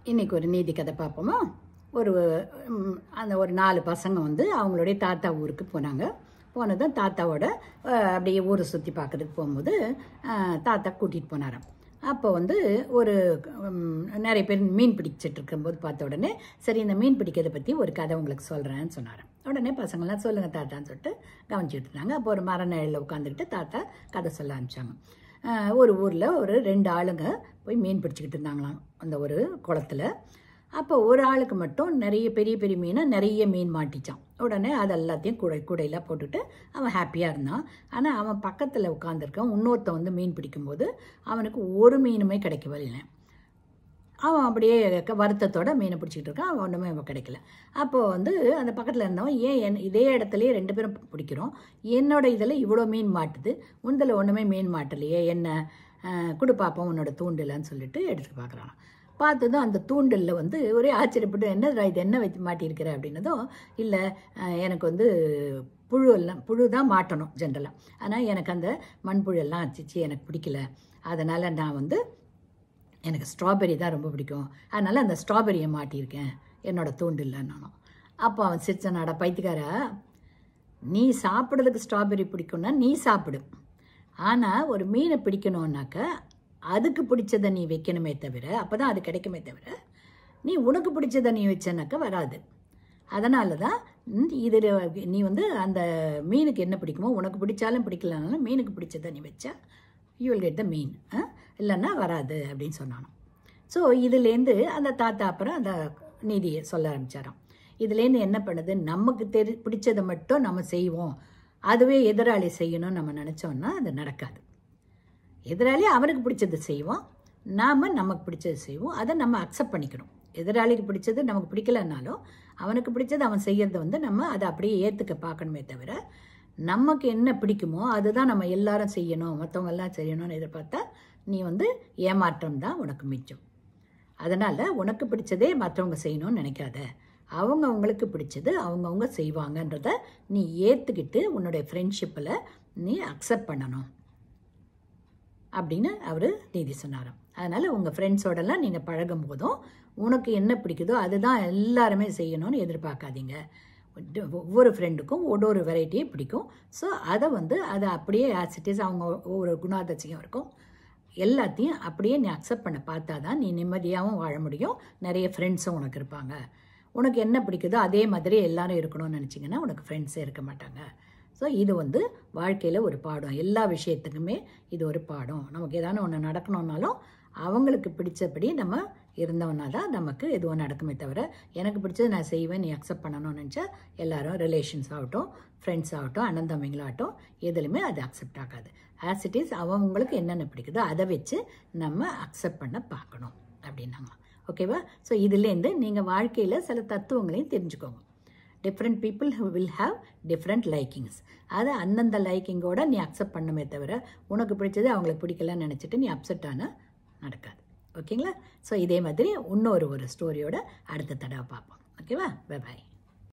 இன்னைக்கு ஒரு நீதி கதை பார்ப்போமா ஒரு ம், அந்த ஒரு நாலு பசங்க வந்து அவங்களுடைய தாத்தா ஊருக்கு போனாங்க போனதும் தாத்தாவோட அஹ், அப்படியே ஊரை சுற்றி பார்க்கறதுக்கு போகும்போது அஹ், தாத்தா கூட்டிகிட்டு போனாராம் அப்போ வந்து ஒரு ம், நிறைய பேர் மீன் பிடிச்சிட்டு இருக்கும்போது பார்த்த உடனே சரி இந்த மீன் பிடிக்கிறத பற்றி ஒரு கதை உங்களுக்கு சொல்கிறேன்னு சொன்னாராம் உடனே பசங்களாம் சொல்லுங்கள் தாத்தான்னு சொல்லிட்டு கவனிச்சுட்டு இருந்தாங்க அப்போ ஒரு மர நிழலில் உட்காந்துக்கிட்டு தாத்தா கதை சொல்ல ஆரம்பிச்சாங்க அஹ், ஒரு ஊரில் ஒரு ரெண்டு ஆளுங்க போய் மீன் பிடிச்சிக்கிட்டு இருந்தாங்களாம் அந்த ஒரு குளத்துல அப்போ ஒரு ஆளுக்கு மட்டும் நிறைய பெரிய பெரிய மீனை நிறைய மீன் மாட்டிச்சான் உடனே அது எல்லாத்தையும் குடை குடையில் போட்டுட்டு அவன் ஹாப்பியாக இருந்தான் ஆனால் அவன் பக்கத்தில் உட்காந்துருக்கான் இன்னொருத்தன் வந்து மீன் பிடிக்கும்போது அவனுக்கு ஒரு மீனுமே கிடைக்கவே இல்லை அவன் அப்படியே க- வருத்தத்தோட மீனை பிடிச்சிக்கிட்டு இருக்கான் அவன் ஒன்றுமே அவன் கிடைக்கல அப்போது வந்து அந்த பக்கத்தில் இருந்தவன் ஏன் என் இதே இடத்துலயே ரெண்டு பேரும் பிடிக்கிறோம் என்னோட இதில் இவ்வளோ மீன் மாட்டுது உந்தில் ஒன்றுமே மீன் மாட்டலையே என்ன அஹ், கொடு பாப்போம் உன்னோட தூண்டிலன்னு சொல்லிட்டு எடுத்து பார்க்குறான் பார்த்ததும் அந்த தூண்டிலில் வந்து ஒரே ஆச்சரியப்பட்டு என்னடா இது என்ன வச்சு மாட்டியிருக்கிற அப்படின்னதும் இல்லை எனக்கு வந்து புழு எல்லாம் புழு தான் மாட்டணும் ஜென்ரலாக ஆனால் எனக்கு அந்த மண்புழு எல்லாம் அச்சிச்சு எனக்கு பிடிக்கல அதனால் நான் வந்து எனக்கு ஸ்ட்ராபெரி தான் ரொம்ப பிடிக்கும் அதனால் அந்த ஸ்ட்ராபெரியை மாட்டியிருக்கேன் என்னோட தூண்டில்ல நானும் அப்போ அவன் சிரிச்சனாடா பைத்தியக்காரா நீ சாப்பிட்றதுக்கு ஸ்ட்ராபெரி பிடிக்கும்னா நீ சாப்பிடு ஆனால் ஒரு மீனை பிடிக்கணுன்னாக்க அதுக்கு பிடிச்சதை நீ வைக்கணுமே தவிர அப்போ தான் அது கிடைக்குமே தவிர நீ உனக்கு பிடிச்சதை நீ வச்சனாக்க வராது அதனால தான் இது நீ வந்து அந்த மீனுக்கு என்ன பிடிக்குமோ உனக்கு பிடிச்சாலும் பிடிக்கலனாலும் மீனுக்கு பிடிச்சதை நீ வச்சா யூ வில் கெட் த மீன் இல்லைன்னா வராது அப்படின்னு சொன்னானோ ஸோ இதுலேருந்து அந்த தாத்தா அப்புறம் அந்த நீதியை சொல்ல ஆரம்பிச்சாராம் இதுலேருந்து என்ன பண்ணுது நமக்கு தெரி பிடிச்சதை மட்டும் நம்ம செய்வோம் அதுவே எதிராளி செய்யணும்னு நம்ம நினச்சோம்னா அது நடக்காது எதிராளி அவனுக்கு பிடிச்சது செய்வோம் நாம் நமக்கு பிடிச்சது செய்வோம் அதை நம்ம அக்செப்ட் பண்ணிக்கணும் எதிராளிக்கு பிடிச்சது நமக்கு பிடிக்கலனாலும் அவனுக்கு பிடிச்சது அவன் செய்யறத வந்து நம்ம அதை அப்படியே ஏற்றுக்க பார்க்கணுமே தவிர நமக்கு என்ன பிடிக்குமோ அதுதான் நம்ம எல்லாரும் செய்யணும் மற்றவங்க எல்லாம் செய்யணும்னு எதிர்பார்த்தா நீ வந்து ஏமாற்றம் தான் உனக்கு மிச்சம் அதனால் உனக்கு பிடிச்சதே மற்றவங்க செய்யணும்னு நினைக்காத அவங்க அவங்களுக்கு பிடிச்சது அவங்கவுங்க செய்வாங்கன்றத நீ ஏற்றுக்கிட்டு உன்னுடைய ஃப்ரெண்ட்ஷிப்பில் நீ அக்செப்ட் பண்ணணும் அப்படின்னு அவர் நீதி சொன்னாராம் அதனால் உங்கள் ஃப்ரெண்ட்ஸோடலாம் நீங்கள் பழகும் போதும் உனக்கு என்ன பிடிக்குதோ அதுதான் எல்லாருமே செய்யணும்னு எதிர்பார்க்காதீங்க ஒவ்வொரு ஃப்ரெண்டுக்கும் ஒரு ஒரு வெரைட்டியே பிடிக்கும் ஸோ அதை வந்து அதை அப்படியே ஆசிட்டிஸ் அவங்க ஒவ்வொரு குணாதிசயம் இருக்கும் எல்லாத்தையும் அப்படியே நீ அக்செப்ட் பண்ண பார்த்தா தான் நீ நிம்மதியாகவும் வாழ முடியும் நிறைய ஃப்ரெண்ட்ஸும் உனக்கு இருப்பாங்க உனக்கு என்ன பிடிக்குதோ அதே மாதிரி எல்லாரும் இருக்கணும்னு நினச்சிங்கன்னா உனக்கு ஃப்ரெண்ட்ஸே இருக்க மாட்டாங்க ஸோ இது வந்து வாழ்க்கையில் ஒரு பாடம் எல்லா விஷயத்துக்குமே இது ஒரு பாடம் நமக்கு ஏதாவது ஒன்று நடக்கணும்னாலும் அவங்களுக்கு பிடிச்சபடி நம்ம இருந்தோம்னா தான் நமக்கு எதுவும் நடக்குமே தவிர எனக்கு பிடிச்சது நான் செய்வேன் நீ அக்செப்ட் பண்ணணும்னு நினச்சா எல்லாரும் ரிலேஷன்ஸ் ஆகட்டும் ஃப்ரெண்ட்ஸ் ஆகட்டும் அண்ணன் தம்பிங்களாகட்டும் எதுலையுமே அது அக்செப்ட் ஆகாது ஆஸ் இட் இஸ் அவங்களுக்கு என்னென்ன பிடிக்குதோ அதை வச்சு நம்ம அக்செப்ட் பண்ண பார்க்கணும் அப்படின்னாங்க ஓகேவா ஸோ இதுலேருந்து நீங்கள் வாழ்க்கையில் சில தத்துவங்களையும் தெரிஞ்சுக்கோங்க different people will have different likings அதை அந்தந்த லைக்கிங்கோட நீ அக்செப்ட் பண்ணுமே தவிர உனக்கு பிடிச்சது அவங்களுக்கு பிடிக்கலன்னு நினச்சிட்டு நீ அப்செட் ஆனால் நடக்காது ஓகேங்களா ஸோ இதே மாதிரி இன்னொரு ஒரு ஸ்டோரியோட அடுத்த தடவை பார்ப்போம் ஓகேவா பை பாய்